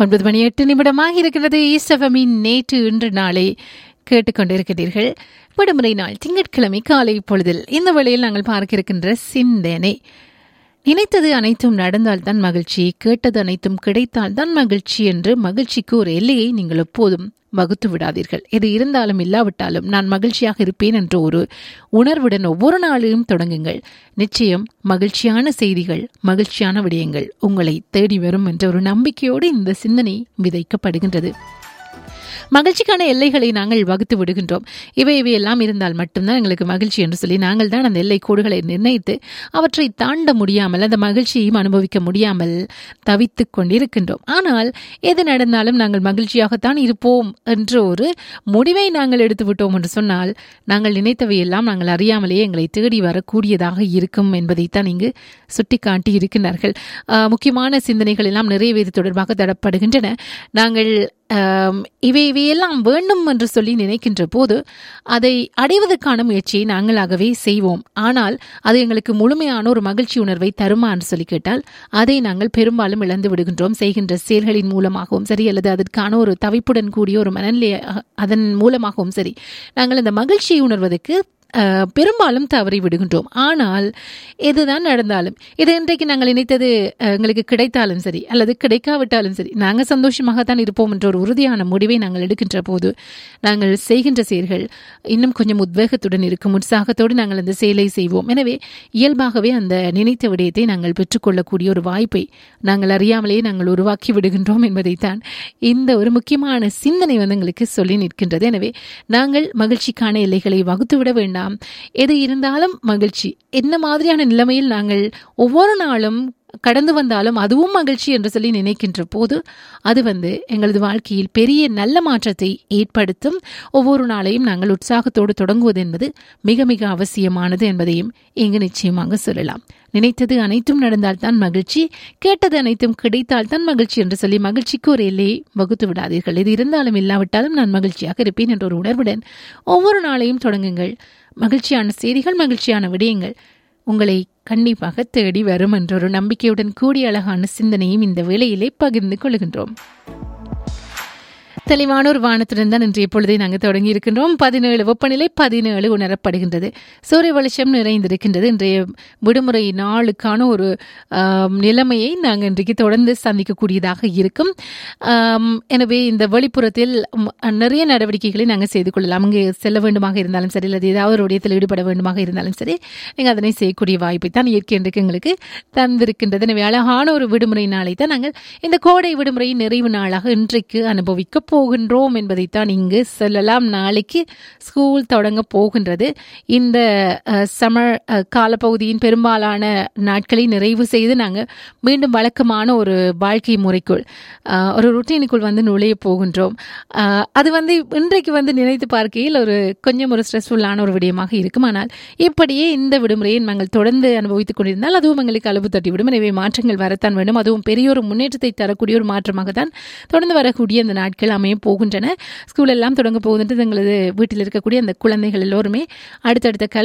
ஒன்பது மணி எட்டு நிமிடமாக இருக்கிறது ஈஸ்டவமின் நேற்று இன்று நாளை கேட்டுக்கொண்டிருக்கிறீர்கள் விடுமுறை நாள் திங்கட்கிழமை காலை பொழுதில் இந்த வேளையில் நாங்கள் பார்க்க இருக்கின்ற சிந்தனை நினைத்தது அனைத்தும் நடந்தால்தான் மகிழ்ச்சி கேட்டது அனைத்தும் கிடைத்தால்தான் மகிழ்ச்சி என்று மகிழ்ச்சிக்கு ஒரு எல்லையை நீங்கள் எப்போதும் வகுத்து விடாதீர்கள் எது இருந்தாலும் இல்லாவிட்டாலும் நான் மகிழ்ச்சியாக இருப்பேன் என்ற ஒரு உணர்வுடன் ஒவ்வொரு நாளையும் தொடங்குங்கள் நிச்சயம் மகிழ்ச்சியான செய்திகள் மகிழ்ச்சியான விடயங்கள் உங்களை தேடி வரும் என்ற ஒரு நம்பிக்கையோடு இந்த சிந்தனை விதைக்கப்படுகின்றது மகிழ்ச்சிக்கான எல்லைகளை நாங்கள் வகுத்து விடுகின்றோம் இவை இவை எல்லாம் இருந்தால் மட்டும்தான் எங்களுக்கு மகிழ்ச்சி என்று சொல்லி நாங்கள் தான் அந்த எல்லை கோடுகளை நிர்ணயித்து அவற்றை தாண்ட முடியாமல் அந்த மகிழ்ச்சியையும் அனுபவிக்க முடியாமல் தவித்து கொண்டிருக்கின்றோம் ஆனால் எது நடந்தாலும் நாங்கள் மகிழ்ச்சியாகத்தான் இருப்போம் என்ற ஒரு முடிவை நாங்கள் எடுத்து விட்டோம் என்று சொன்னால் நாங்கள் நினைத்தவை எல்லாம் நாங்கள் அறியாமலேயே எங்களை தேடி வரக்கூடியதாக இருக்கும் என்பதைத்தான் இங்கு சுட்டிக்காட்டி இருக்கின்றார்கள் முக்கியமான சிந்தனைகள் எல்லாம் நிறைவேறு தொடர்பாக தரப்படுகின்றன நாங்கள் இவை இவையெல்லாம் வேண்டும் என்று சொல்லி நினைக்கின்ற போது அதை அடைவதற்கான முயற்சியை நாங்களாகவே செய்வோம் ஆனால் அது எங்களுக்கு முழுமையான ஒரு மகிழ்ச்சி உணர்வை தருமா என்று சொல்லி கேட்டால் அதை நாங்கள் பெரும்பாலும் இழந்து விடுகின்றோம் செய்கின்ற செயல்களின் மூலமாகவும் சரி அல்லது அதற்கான ஒரு தவிப்புடன் கூடிய ஒரு மனநிலை அதன் மூலமாகவும் சரி நாங்கள் அந்த மகிழ்ச்சியை உணர்வதற்கு பெரும்பாலும் தவறி விடுகின்றோம் ஆனால் எதுதான் நடந்தாலும் இது இன்றைக்கு நாங்கள் நினைத்தது எங்களுக்கு கிடைத்தாலும் சரி அல்லது கிடைக்காவிட்டாலும் சரி நாங்கள் சந்தோஷமாகத்தான் இருப்போம் என்ற ஒரு உறுதியான முடிவை நாங்கள் எடுக்கின்ற போது நாங்கள் செய்கின்ற செயல்கள் இன்னும் கொஞ்சம் உத்வேகத்துடன் இருக்கும் உற்சாகத்தோடு நாங்கள் அந்த செயலை செய்வோம் எனவே இயல்பாகவே அந்த நினைத்த விடயத்தை நாங்கள் பெற்றுக்கொள்ளக்கூடிய ஒரு வாய்ப்பை நாங்கள் அறியாமலேயே நாங்கள் உருவாக்கி விடுகின்றோம் என்பதைத்தான் இந்த ஒரு முக்கியமான சிந்தனை வந்து எங்களுக்கு சொல்லி நிற்கின்றது எனவே நாங்கள் மகிழ்ச்சிக்கான எல்லைகளை வகுத்து விட வேண்டாம் வேண்டாம் எது இருந்தாலும் மகிழ்ச்சி என்ன மாதிரியான நிலைமையில் நாங்கள் ஒவ்வொரு நாளும் கடந்து வந்தாலும் அதுவும் மகிழ்ச்சி என்று சொல்லி நினைக்கின்ற போது அது வந்து எங்களது வாழ்க்கையில் பெரிய நல்ல மாற்றத்தை ஏற்படுத்தும் ஒவ்வொரு நாளையும் நாங்கள் உற்சாகத்தோடு தொடங்குவது என்பது மிக மிக அவசியமானது என்பதையும் இங்கு நிச்சயமாக சொல்லலாம் நினைத்தது அனைத்தும் நடந்தால்தான் மகிழ்ச்சி கேட்டது அனைத்தும் கிடைத்தால்தான் மகிழ்ச்சி என்று சொல்லி மகிழ்ச்சிக்கு ஒரு எல்லையை வகுத்து விடாதீர்கள் இது இருந்தாலும் இல்லாவிட்டாலும் நான் மகிழ்ச்சியாக இருப்பேன் என்ற ஒரு உணர்வுடன் ஒவ்வொரு நாளையும் தொடங்குங்கள் மகிழ்ச்சியான செய்திகள் மகிழ்ச்சியான விடயங்கள் உங்களை கண்டிப்பாக தேடி வரும் என்ற ஒரு நம்பிக்கையுடன் கூடிய அழகான சிந்தனையும் இந்த வேளையிலே பகிர்ந்து கொள்கின்றோம் தெளிவான ஒரு வானத்துடன் தான் இன்றைய பொழுதை நாங்கள் தொடங்கி இருக்கின்றோம் பதினேழு வெப்பநிலை பதினேழு உணரப்படுகின்றது சூரிய வெளிச்சம் நிறைந்திருக்கின்றது இன்றைய விடுமுறை நாளுக்கான ஒரு நிலைமையை நாங்கள் இன்றைக்கு தொடர்ந்து சந்திக்கக்கூடியதாக இருக்கும் எனவே இந்த வெளிப்புறத்தில் நிறைய நடவடிக்கைகளை நாங்கள் செய்து கொள்ளலாம் அங்கே செல்ல வேண்டுமாக இருந்தாலும் சரி அல்லது ஏதாவது ஒரு உடையத்தில் ஈடுபட வேண்டுமாக இருந்தாலும் சரி நீங்கள் அதனை செய்யக்கூடிய வாய்ப்பை தான் இயற்கை இன்றைக்கு எங்களுக்கு தந்திருக்கின்றது எனவே அழகான ஒரு விடுமுறை நாளை தான் நாங்கள் இந்த கோடை விடுமுறையின் நிறைவு நாளாக இன்றைக்கு அனுபவிக்க போகின்றோம் என்பதைத்தான் இங்கு சொல்லலாம் நாளைக்கு ஸ்கூல் தொடங்க போகின்றது இந்த சமர் காலப்பகுதியின் பெரும்பாலான நாட்களை நிறைவு செய்து நாங்கள் மீண்டும் வழக்கமான ஒரு வாழ்க்கை முறைக்குள் ஒரு ருட்டீனுக்குள் வந்து நுழைய போகின்றோம் அது வந்து இன்றைக்கு வந்து நினைத்து பார்க்கையில் ஒரு கொஞ்சம் ஒரு ஸ்ட்ரெஸ்ஃபுல்லான ஒரு விடயமாக இருக்கும் ஆனால் இப்படியே இந்த விடுமுறையை நாங்கள் தொடர்ந்து அனுபவித்துக் கொண்டிருந்தால் அதுவும் எங்களுக்கு அளவு தட்டிவிடும் எனவே மாற்றங்கள் வரத்தான் வேண்டும் அதுவும் பெரிய ஒரு முன்னேற்றத்தை தரக்கூடிய ஒரு மாற்றமாக தான் தொடர்ந்து வரக்கூடிய அந்த நாட்கள் அமைய போகின்றன ஸ்கூல் எல்லாம் தொடங்க போகின்றது எங்களது வீட்டில் இருக்கக்கூடிய அந்த குழந்தைகள் எல்லோருமே அடுத்தடுத்த கல்வி